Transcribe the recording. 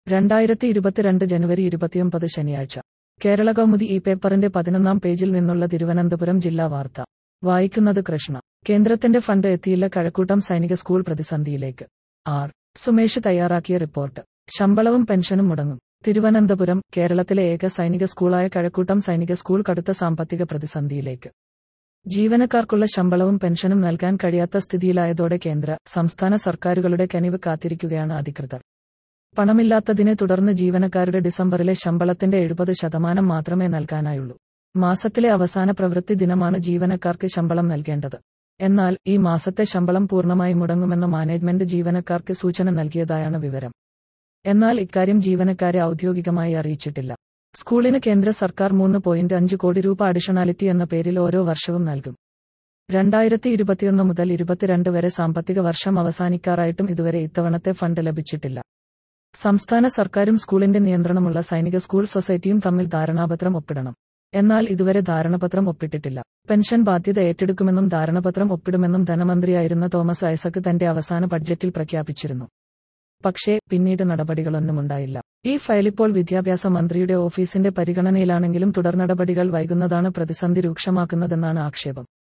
രണ്ടായിരത്തി ഇരുപത്തിരണ്ട് ജനുവരി ഇരുപത്തിയൊമ്പത് ശനിയാഴ്ച കേരള കൗമുദി ഈ പേപ്പറിന്റെ പതിനൊന്നാം പേജിൽ നിന്നുള്ള തിരുവനന്തപുരം ജില്ലാ വാർത്ത വായിക്കുന്നത് കൃഷ്ണ കേന്ദ്രത്തിന്റെ ഫണ്ട് എത്തിയില്ല കഴക്കൂട്ടം സൈനിക സ്കൂൾ പ്രതിസന്ധിയിലേക്ക് ആർ സുമേഷ് തയ്യാറാക്കിയ റിപ്പോർട്ട് ശമ്പളവും പെൻഷനും മുടങ്ങും തിരുവനന്തപുരം കേരളത്തിലെ ഏക സൈനിക സ്കൂളായ കഴക്കൂട്ടം സൈനിക സ്കൂൾ കടുത്ത സാമ്പത്തിക പ്രതിസന്ധിയിലേക്ക് ജീവനക്കാർക്കുള്ള ശമ്പളവും പെൻഷനും നൽകാൻ കഴിയാത്ത സ്ഥിതിയിലായതോടെ കേന്ദ്ര സംസ്ഥാന സർക്കാരുകളുടെ കനിവ് കാത്തിരിക്കുകയാണ് അധികൃതർ പണമില്ലാത്തതിനെ തുടർന്ന് ജീവനക്കാരുടെ ഡിസംബറിലെ ശമ്പളത്തിന്റെ എഴുപത് ശതമാനം മാത്രമേ നൽകാനായുള്ളൂ മാസത്തിലെ അവസാന പ്രവൃത്തി ദിനമാണ് ജീവനക്കാർക്ക് ശമ്പളം നൽകേണ്ടത് എന്നാൽ ഈ മാസത്തെ ശമ്പളം പൂർണ്ണമായി മുടങ്ങുമെന്ന് മാനേജ്മെന്റ് ജീവനക്കാർക്ക് സൂചന നൽകിയതായാണ് വിവരം എന്നാൽ ഇക്കാര്യം ജീവനക്കാരെ ഔദ്യോഗികമായി അറിയിച്ചിട്ടില്ല സ്കൂളിന് കേന്ദ്ര സർക്കാർ മൂന്ന് പോയിന്റ് അഞ്ച് കോടി രൂപ അഡിഷണാലിറ്റി എന്ന പേരിൽ ഓരോ വർഷവും നൽകും രണ്ടായിരത്തി ഇരുപത്തിയൊന്ന് മുതൽ ഇരുപത്തിരണ്ട് വരെ സാമ്പത്തിക വർഷം അവസാനിക്കാറായിട്ടും ഇതുവരെ ഇത്തവണത്തെ ഫണ്ട് ലഭിച്ചിട്ടില്ല സംസ്ഥാന സർക്കാരും സ്കൂളിന്റെ നിയന്ത്രണമുള്ള സൈനിക സ്കൂൾ സൊസൈറ്റിയും തമ്മിൽ ധാരണാപത്രം ഒപ്പിടണം എന്നാൽ ഇതുവരെ ധാരണപത്രം ഒപ്പിട്ടിട്ടില്ല പെൻഷൻ ബാധ്യത ഏറ്റെടുക്കുമെന്നും ധാരണപത്രം ഒപ്പിടുമെന്നും ധനമന്ത്രിയായിരുന്ന തോമസ് ഐസക് തന്റെ അവസാന ബഡ്ജറ്റിൽ പ്രഖ്യാപിച്ചിരുന്നു പക്ഷേ പിന്നീട് നടപടികളൊന്നുമുണ്ടായില്ല ഈ ഫയൽ ഇപ്പോൾ വിദ്യാഭ്യാസ മന്ത്രിയുടെ ഓഫീസിന്റെ പരിഗണനയിലാണെങ്കിലും തുടർ നടപടികൾ വൈകുന്നതാണ് പ്രതിസന്ധി രൂക്ഷമാക്കുന്നതെന്നാണ് ആക്ഷേപം